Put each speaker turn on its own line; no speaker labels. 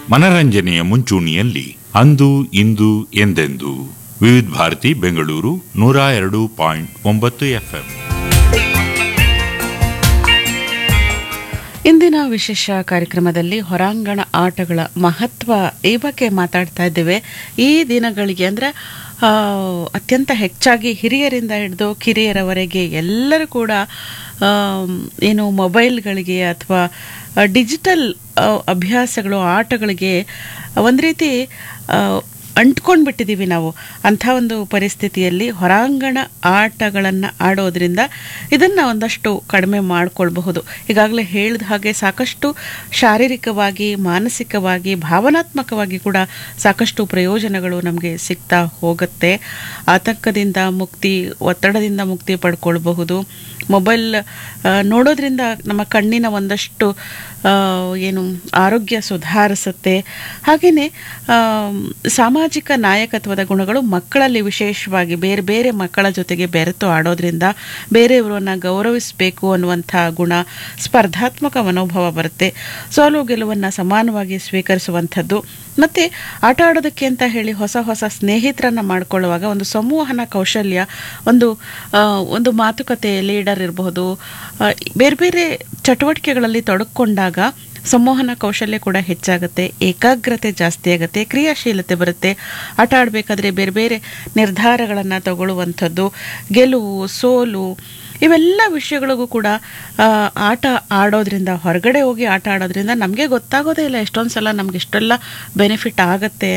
ಮನರಂಜನೆಯ ಮುಂಚೂಣಿಯಲ್ಲಿ ಅಂದು ಇಂದು ಎಂದೆಂದು ವಿವಿಧ ಭಾರತಿ ಬೆಂಗಳೂರು ನೂರ ಎರಡು ಪಾಯಿಂಟ್ ಒಂಬತ್ತು ಎಫ್ಎಂ
ಇಂದಿನ ವಿಶೇಷ ಕಾರ್ಯಕ್ರಮದಲ್ಲಿ ಹೊರಾಂಗಣ ಆಟಗಳ ಮಹತ್ವ ಈ ಬಗ್ಗೆ ಮಾತಾಡ್ತಾ ಇದ್ದೇವೆ ಈ ದಿನಗಳಿಗೆ ಅಂದರೆ ಅತ್ಯಂತ ಹೆಚ್ಚಾಗಿ ಹಿರಿಯರಿಂದ ಹಿಡಿದು ಕಿರಿಯರವರೆಗೆ ಎಲ್ಲರೂ ಕೂಡ ಆಮ್, ಏನು ಮೊಬೈಲ್ಗಳಿಗೆ ಅಥವಾ ಡಿಜಿಟಲ್ ಅಭ್ಯಾಸಗಳು ಆಟಗಳಿಗೆ ಒಂದು ರೀತಿ ಆ, ಅಂಟ್ಕೊಂಡು ಬಿಟ್ಟಿದ್ದೀವಿ ನಾವು ಅಂಥ ಒಂದು ಪರಿಸ್ಥಿತಿಯಲ್ಲಿ ಹೊರಾಂಗಣ ಆಟಗಳನ್ನು ಆಡೋದ್ರಿಂದ ಇದನ್ನು ಒಂದಷ್ಟು ಕಡಿಮೆ ಮಾಡಿಕೊಳ್ಬಹುದು ಈಗಾಗಲೇ ಹೇಳಿದ ಹಾಗೆ ಸಾಕಷ್ಟು ಶಾರೀರಿಕವಾಗಿ ಮಾನಸಿಕವಾಗಿ ಭಾವನಾತ್ಮಕವಾಗಿ ಕೂಡ ಸಾಕಷ್ಟು ಪ್ರಯೋಜನಗಳು ನಮಗೆ ಸಿಗ್ತಾ ಹೋಗುತ್ತೆ ಆತಂಕದಿಂದ ಮುಕ್ತಿ ಒತ್ತಡದಿಂದ ಮುಕ್ತಿ ಪಡ್ಕೊಳ್ಬಹುದು ಮೊಬೈಲ್ ಆ, ನೋಡೋದ್ರಿಂದ ನಮ್ಮ ಕಣ್ಣಿನ ಒಂದಷ್ಟು ಆ, ಏನು ಆರೋಗ್ಯ ಸುಧಾರಿಸುತ್ತೆ ಹಾಗೆಯೇ ಸಾಮಾಜಿಕ ನಾಯಕತ್ವದ ಗುಣಗಳು ಮಕ್ಕಳಲ್ಲಿ ವಿಶೇಷವಾಗಿ ಬೇರೆ ಬೇರೆ ಮಕ್ಕಳ ಜೊತೆಗೆ ಬೆರೆತು ಆಡೋದ್ರಿಂದ ಬೇರೆಯವರನ್ನ ಗೌರವಿಸಬೇಕು ಅನ್ನುವಂಥ ಗುಣ ಸ್ಪರ್ಧಾತ್ಮಕ ಮನೋಭಾವ ಬರುತ್ತೆ ಸೋಲು ಗೆಲುವನ್ನು ಸಮಾನವಾಗಿ ಸ್ವೀಕರಿಸುವಂಥದ್ದು ಮತ್ತು ಆಟ ಆಡೋದಕ್ಕೆ ಅಂತ ಹೇಳಿ ಹೊಸ ಹೊಸ ಸ್ನೇಹಿತರನ್ನ ಮಾಡ್ಕೊಳ್ಳುವಾಗ ಒಂದು ಸಂವಹನ ಕೌಶಲ್ಯ ಒಂದು ಆ, ಒಂದು ಮಾತುಕತೆ ಲೀಡರ್ ಇರಬಹುದು ಆ, ಬೇರೆ ಬೇರೆ ಚಟುವಟಿಕೆಗಳಲ್ಲಿ ತೊಡಕೊಂಡಾಗ ಸಂವಹನ ಕೌಶಲ್ಯ ಕೂಡ ಹೆಚ್ಚಾಗುತ್ತೆ ಏಕಾಗ್ರತೆ ಜಾಸ್ತಿ ಆಗುತ್ತೆ ಕ್ರಿಯಾಶೀಲತೆ ಬರುತ್ತೆ ಆಟ ಆಡಬೇಕಾದ್ರೆ ಬೇರೆ ಬೇರೆ ನಿರ್ಧಾರಗಳನ್ನು ತಗೊಳ್ಳುವಂಥದ್ದು ಗೆಲುವು ಸೋಲು ಇವೆಲ್ಲ ವಿಷಯಗಳಿಗೂ ಕೂಡ ಆ, ಆಟ ಆಡೋದ್ರಿಂದ ಹೊರಗಡೆ ಹೋಗಿ ಆಟ ಆಡೋದ್ರಿಂದ ನಮಗೆ ಗೊತ್ತಾಗೋದೇ ಇಲ್ಲ ಎಷ್ಟೊಂದು ಸಲ ನಮ್ಗೆ ಇಷ್ಟೆಲ್ಲ ಬೆನಿಫಿಟ್ ಆಗುತ್ತೆ